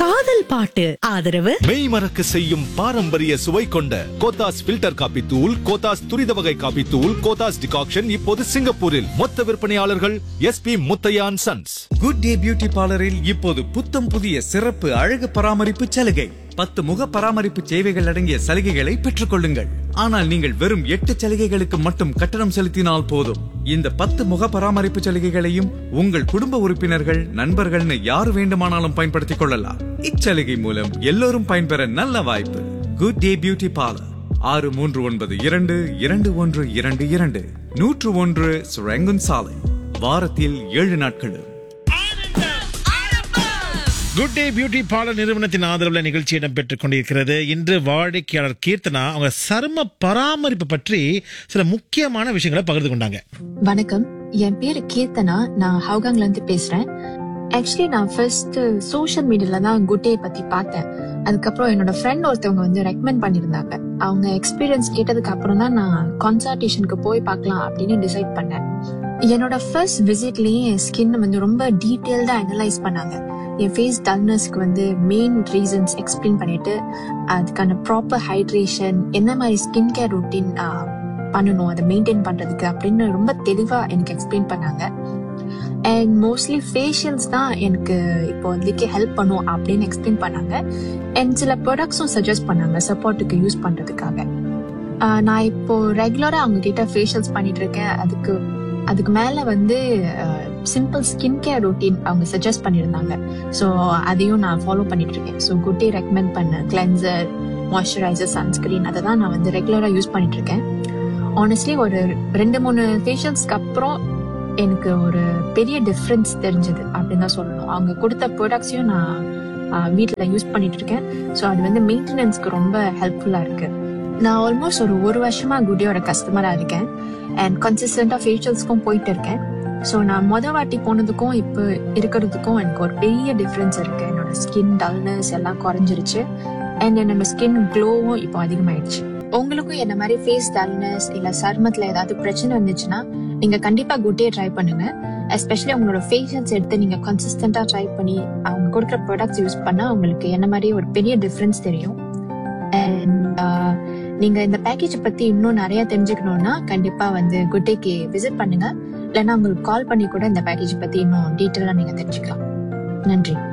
காதல் பாட்டு ஆதரவு மெய் மறக்க செய்யும் பாரம்பரிய சுவை கொண்ட கோத்தாஸ் ஃபில்டர் காபி தூள் கோத்தாஸ் துரித வகை காபி தூள் கோத்தாஸ் டிகாக்ஷன் இப்போது சிங்கப்பூரில் மொத்த விற்பனையாளர்கள் SP Muthaiyan sons good day beauty பார்லரில் இப்போது புத்தம் புதிய சிறப்பு அழகு பராமரிப்பு சலுகை பத்து முக பராமரிப்பு சேவைகள் அடங்கிய சலுகைகளை பெற்றுக் கொள்ளுங்கள் ஆனால் நீங்கள் வெறும் எட்டு சலுகைகளுக்கு மட்டும் கட்டணம் செலுத்தினால் போதும் இந்த பத்து முக பராமரிப்பு சலுகைகளையும் உங்கள் குடும்ப உறுப்பினர்கள் நண்பர்கள்னு யார் வேண்டுமானாலும் பயன்படுத்திக் கொள்ளலாம் இச்சலுகை மூலம் எல்லோரும் பயன்பெற நல்ல வாய்ப்பு குட் டே பியூட்டி பார்லர் ஆறு மூன்று ஒன்பது இரண்டு இரண்டு ஒன்று இரண்டு இரண்டு நூற்று ஒன்று சுரங்குன் சாலை வாரத்தில் ஏழு நாட்களும் குட் டே பியூட்டி பார்லர் நிறுவனத்தின் ஆதரவுல நிகழ்ச்சி இடம்பெற்றுக் கொண்டிருக்கிறது இன்று வாடிக்கையாளர் கீர்த்தனா அவங்க சரும பராமரிப்பு பற்றி சில முக்கியமான விஷயங்களை பகிர்ந்து கொண்டாங்க வணக்கம் என் பேரு கீர்த்தனா நான் ஹவுகாங்ல இருந்து பேசுறேன் ஆக்சுவலி நான் ஃபர்ஸ்ட் சோஷியல் மீடியால தான் குட் டே பத்தி பார்த்தேன் அதுக்கப்புறம் என்னோட ஃப்ரெண்ட் ஒருத்தவங்க வந்து ரெக்கமெண்ட் பண்ணியிருந்தாங்க அவங்க எக்ஸ்பீரியன்ஸ் கேட்டதுக்கு அப்புறம் தான் நான் கன்சல்டேஷனுக்கு போய் பார்க்கலாம் அப்படின்னு டிசைட் பண்ணேன் என்னோட ஃபர்ஸ்ட் விசிட்லயே என் ஸ்கின் வந்து ரொம்ப டீட்டெயில்டா அனலைஸ் பண்ணாங்க என் ஃபேஸ் டல்னஸ்க்கு வந்து மெயின் ரீசன்ஸ் எக்ஸ்பிளைன் பண்ணிட்டு அதுக்கான ப்ராப்பர் ஹைட்ரேஷன் என்ன மாதிரி ஸ்கின் கேர் ரொட்டீன் பண்ணணும் அதை மெயின்டைன் பண்றதுக்கு அப்படின்னு ரொம்ப தெளிவா எனக்கு எக்ஸ்பிளைன் பண்ணாங்க அண்ட் மோஸ்ட்லி ஃபேஷியல்ஸ் தான் எனக்கு இப்போ வந்துக்கு ஹெல்ப் பண்ணும் அப்படின்னு எக்ஸ்பிளைன் பண்ணாங்க அண்ட் சில ப்ராடக்ட்ஸும் சஜஸ்ட் பண்ணாங்க சப்போர்ட்டுக்கு யூஸ் பண்றதுக்காக ஆஹ் நான் இப்போ ரெகுலரா அவங்க கிட்ட ஃபேஷியல்ஸ் பண்ணிட்டு இருக்கேன் அதுக்கு அதுக்கு மேல வந்து சிம்பிள் ஸ்கின் கேர் ரொட்டீன் அவங்க சஜஸ்ட் பண்ணியிருந்தாங்க ஸோ அதையும் நான் ஃபாலோ பண்ணிட்டு இருக்கேன் ஸோ குட்டே ரெக்கமெண்ட் பண்ண கிளென்சர் மாய்ஸ்சரைசர் சன்ஸ்கிரீன் அதை தான் நான் வந்து ரெகுலரா யூஸ் பண்ணிட்டு இருக்கேன் ஆனஸ்ட்லி ஒரு ரெண்டு மூணு ஃபேஷியல்ஸ்க்கு அப்புறம் எனக்கு ஒரு பெரிய டிஃப்ரென்ஸ் தெரிஞ்சது அப்படின்னு தான் சொல்லணும் அவங்க கொடுத்த ப்ராடக்ட்ஸையும் நான் வீட்டில் யூஸ் பண்ணிட்டு இருக்கேன் ஸோ அது வந்து மெயின்டெனன்ஸ்க்கு ரொம்ப ஹெல்ப்ஃபுல்லாக இருக்கு நான் ஆல்மோஸ்ட் ஒரு ஒரு வருஷமா குட்டியோட கஸ்டமரா இருக்கேன் அண்ட் கன்சிஸ்டண்டா ஃபேஷியல்ஸ்க்கும் போயிட்டு இருக்கேன் ஸோ நான் மொத வாட்டி போனதுக்கும் இப்போ இருக்கிறதுக்கும் எனக்கு ஒரு பெரிய டிஃப்ரென்ஸ் இருக்கு என்னோட ஸ்கின் டல்னஸ் எல்லாம் குறைஞ்சிருச்சு அண்ட் என்னோட ஸ்கின் க்ளோவும் இப்போ அதிகமாயிடுச்சு உங்களுக்கும் என்ன மாதிரி ஃபேஸ் டல்னஸ் இல்ல சருமத்துல ஏதாவது பிரச்சனை இருந்துச்சுன்னா நீங்க கண்டிப்பா குட்டே ட்ரை பண்ணுங்க எஸ்பெஷலி உங்களோட ஃபேஷியல்ஸ் எடுத்து நீங்க கன்சிஸ்டண்டா ட்ரை பண்ணி அவங்க கொடுக்குற ப்ராடக்ட்ஸ் யூஸ் பண்ணா உங்களுக்கு என்ன மாதிரி ஒரு பெரிய டிஃப்ரென்ஸ் தெரியும் அண்ட் நீங்க இந்த பேக்கேஜ் பத்தி இன்னும் நிறைய தெரிஞ்சுக்கணும்னா கண்டிப்பா வந்து குட்டேக்கு விசிட் பண்ணுங்க இல்லைன்னா உங்களுக்கு கால் பண்ணி கூட இந்த பேக்கேஜ் பத்தி இன்னும் டீட்டெயிலா நீங்க தெரிஞ்சுக்கலாம் நன்றி